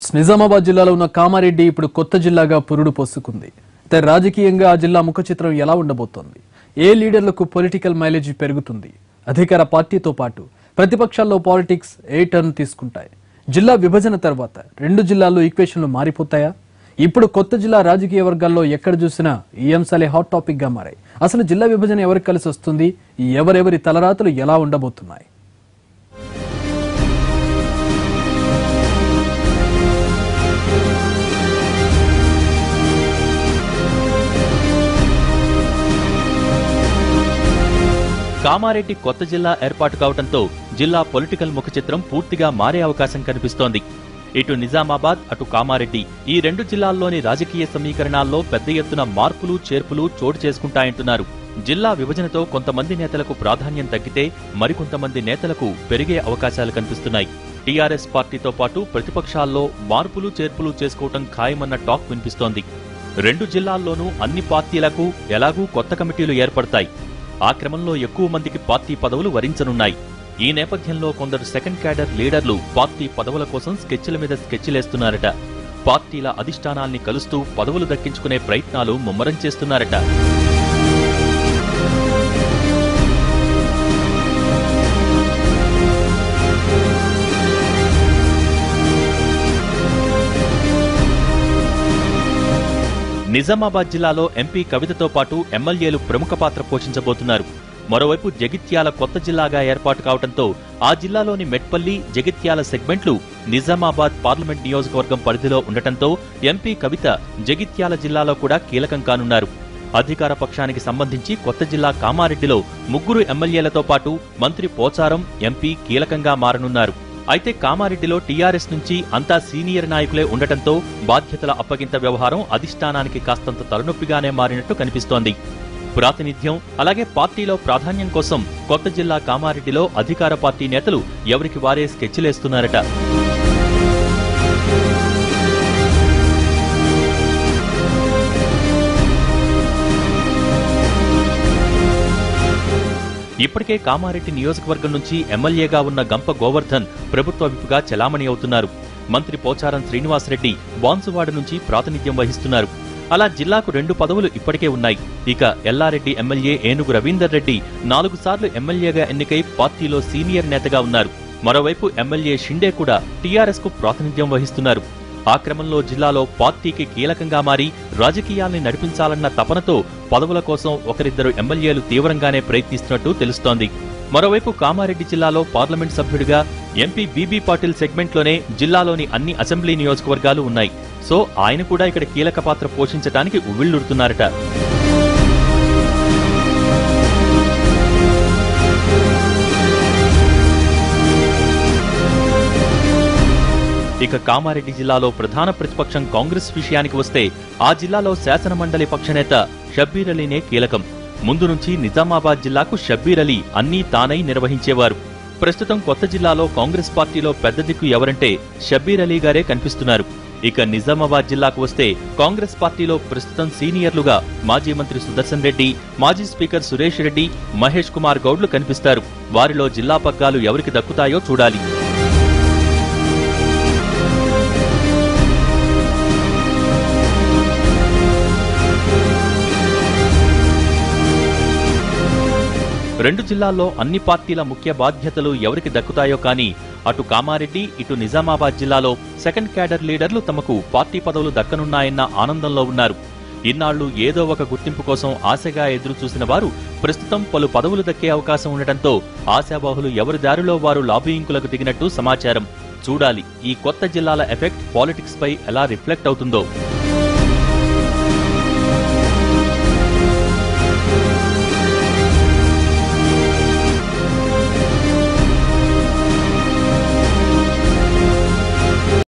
నిజామాబాద్ జిల్లాలో ఉన్న కామారెడ్డి ఇప్పుడు కొత్త జిల్లాగా పురుడు పోసుకుంది అయితే రాజకీయంగా ఆ జిల్లా ముఖ చిత్రం ఎలా ఉండబోతోంది ఏ లీడర్లకు పొలిటికల్ మైలేజ్ పెరుగుతుంది అధికార పార్టీతో పాటు ప్రతిపక్షాల్లో పాలిటిక్స్ ఏ టర్న్ తీసుకుంటాయి జిల్లా విభజన తర్వాత రెండు జిల్లాల్లో ఈక్వేషన్లు మారిపోతాయా ఇప్పుడు కొత్త జిల్లా రాజకీయ వర్గాల్లో ఎక్కడ చూసినా ఈ అంశాలే హాట్ టాపిక్ గా మారాయి అసలు జిల్లా విభజన ఎవరికి కలిసి వస్తుంది ఎవరెవరి తలరాతలు ఎలా ఉండబోతున్నాయి కామారెడ్డి కొత్త జిల్లా ఏర్పాటు కావడంతో జిల్లా పొలిటికల్ ముఖ చిత్రం పూర్తిగా మారే అవకాశం కనిపిస్తోంది ఇటు నిజామాబాద్ అటు కామారెడ్డి ఈ రెండు జిల్లాల్లోని రాజకీయ సమీకరణాల్లో పెద్ద ఎత్తున మార్పులు చేర్పులు చోటు చేసుకుంటాయంటున్నారు జిల్లా విభజనతో కొంతమంది నేతలకు ప్రాధాన్యం తగ్గితే మరికొంతమంది నేతలకు పెరిగే అవకాశాలు కనిపిస్తున్నాయి టీఆర్ఎస్ పార్టీతో పాటు ప్రతిపక్షాల్లో మార్పులు చేర్పులు చేసుకోవటం ఖాయమన్న టాక్ వినిపిస్తోంది రెండు జిల్లాల్లోనూ అన్ని పార్టీలకు ఎలాగూ కొత్త కమిటీలు ఏర్పడతాయి ఆ క్రమంలో ఎక్కువ మందికి పార్టీ పదవులు వరించనున్నాయి ఈ నేపథ్యంలో కొందరు సెకండ్ క్యాడర్ లీడర్లు పార్టీ పదవుల కోసం స్కెచ్ల మీద స్కెచ్లేస్తున్నారట పార్టీల అధిష్టానాల్ని కలుస్తూ పదవులు దక్కించుకునే ప్రయత్నాలు ముమ్మరం చేస్తున్నారట నిజామాబాద్ జిల్లాలో ఎంపీ కవితతో పాటు ఎమ్మెల్యేలు ప్రముఖ పాత్ర పోషించబోతున్నారు మరోవైపు జగిత్యాల కొత్త జిల్లాగా ఏర్పాటు కావడంతో ఆ జిల్లాలోని మెట్పల్లి జగిత్యాల సెగ్మెంట్లు నిజామాబాద్ పార్లమెంట్ నియోజకవర్గం పరిధిలో ఉండటంతో ఎంపీ కవిత జగిత్యాల జిల్లాలో కూడా కీలకం కానున్నారు అధికార పక్షానికి సంబంధించి కొత్త జిల్లా కామారెడ్డిలో ముగ్గురు ఎమ్మెల్యేలతో పాటు మంత్రి పోచారం ఎంపీ కీలకంగా మారనున్నారు అయితే కామారెడ్డిలో టీఆర్ఎస్ నుంచి అంతా సీనియర్ నాయకులే ఉండటంతో బాధ్యతల అప్పగింత వ్యవహారం అధిష్టానానికి కాస్తంత తలనొప్పిగానే మారినట్టు కనిపిస్తోంది ప్రాతినిధ్యం అలాగే పార్టీలో ప్రాధాన్యం కోసం కొత్త జిల్లా కామారెడ్డిలో అధికార పార్టీ నేతలు ఎవరికి వారే స్కెచ్లేస్తున్నారట ఇప్పటికే కామారెడ్డి నియోజకవర్గం నుంచి ఎమ్మెల్యేగా ఉన్న గంప గోవర్ధన్ ప్రభుత్వ విపుగా చెలామణి అవుతున్నారు మంత్రి పోచారం శ్రీనివాసరెడ్డి బాన్సువాడ నుంచి ప్రాతినిధ్యం వహిస్తున్నారు అలా జిల్లాకు రెండు పదవులు ఇప్పటికే ఉన్నాయి ఇక ఎల్లారెడ్డి ఎమ్మెల్యే ఏనుగు రవీందర్ రెడ్డి నాలుగు సార్లు ఎమ్మెల్యేగా ఎన్నికై పార్టీలో సీనియర్ నేతగా ఉన్నారు మరోవైపు ఎమ్మెల్యే షిండే కూడా టీఆర్ఎస్ కు ప్రాతినిధ్యం వహిస్తున్నారు ఆ క్రమంలో జిల్లాలో పార్టీకి కీలకంగా మారి రాజకీయాల్ని నడిపించాలన్న తపనతో పదవుల కోసం ఒకరిద్దరు ఎమ్మెల్యేలు తీవ్రంగానే ప్రయత్నిస్తున్నట్టు తెలుస్తోంది మరోవైపు కామారెడ్డి జిల్లాలో పార్లమెంట్ సభ్యుడిగా ఎంపీ బీబీ పాటిల్ సెగ్మెంట్లోనే జిల్లాలోని అన్ని అసెంబ్లీ నియోజకవర్గాలు ఉన్నాయి సో ఆయన కూడా ఇక్కడ కీలక పాత్ర పోషించడానికి ఉవ్విళ్లుడుతున్నారట ఇక కామారెడ్డి జిల్లాలో ప్రధాన ప్రతిపక్షం కాంగ్రెస్ విషయానికి వస్తే ఆ జిల్లాలో శాసనమండలి పక్షనేత షబ్బీర్ అలీనే కీలకం ముందు నుంచి నిజామాబాద్ జిల్లాకు షబ్బీర్ అలీ అన్నీ తానై నిర్వహించేవారు ప్రస్తుతం కొత్త జిల్లాలో కాంగ్రెస్ పార్టీలో పెద్ద దిక్కు ఎవరంటే షబ్బీర్ అలీ గారే కనిపిస్తున్నారు ఇక నిజామాబాద్ జిల్లాకు వస్తే కాంగ్రెస్ పార్టీలో ప్రస్తుతం సీనియర్లుగా మాజీ మంత్రి సుదర్శన్ రెడ్డి మాజీ స్పీకర్ సురేష్ రెడ్డి మహేష్ కుమార్ గౌడ్లు కనిపిస్తారు వారిలో జిల్లా పగ్గాలు ఎవరికి దక్కుతాయో చూడాలి రెండు జిల్లాల్లో అన్ని పార్టీల ముఖ్య బాధ్యతలు ఎవరికి దక్కుతాయో కానీ అటు కామారెడ్డి ఇటు నిజామాబాద్ జిల్లాలో సెకండ్ క్యాడర్ లీడర్లు తమకు పార్టీ పదవులు దక్కనున్నాయన్న ఆనందంలో ఉన్నారు ఇన్నాళ్లు ఏదో ఒక గుర్తింపు కోసం ఆశగా ఎదురు చూసిన వారు ప్రస్తుతం పలు పదవులు దక్కే అవకాశం ఉండటంతో ఆశాబాహులు ఎవరి దారిలో వారు లాబియింకులకు దిగినట్టు సమాచారం చూడాలి ఈ కొత్త జిల్లాల ఎఫెక్ట్ పాలిటిక్స్ పై ఎలా రిఫ్లెక్ట్ అవుతుందో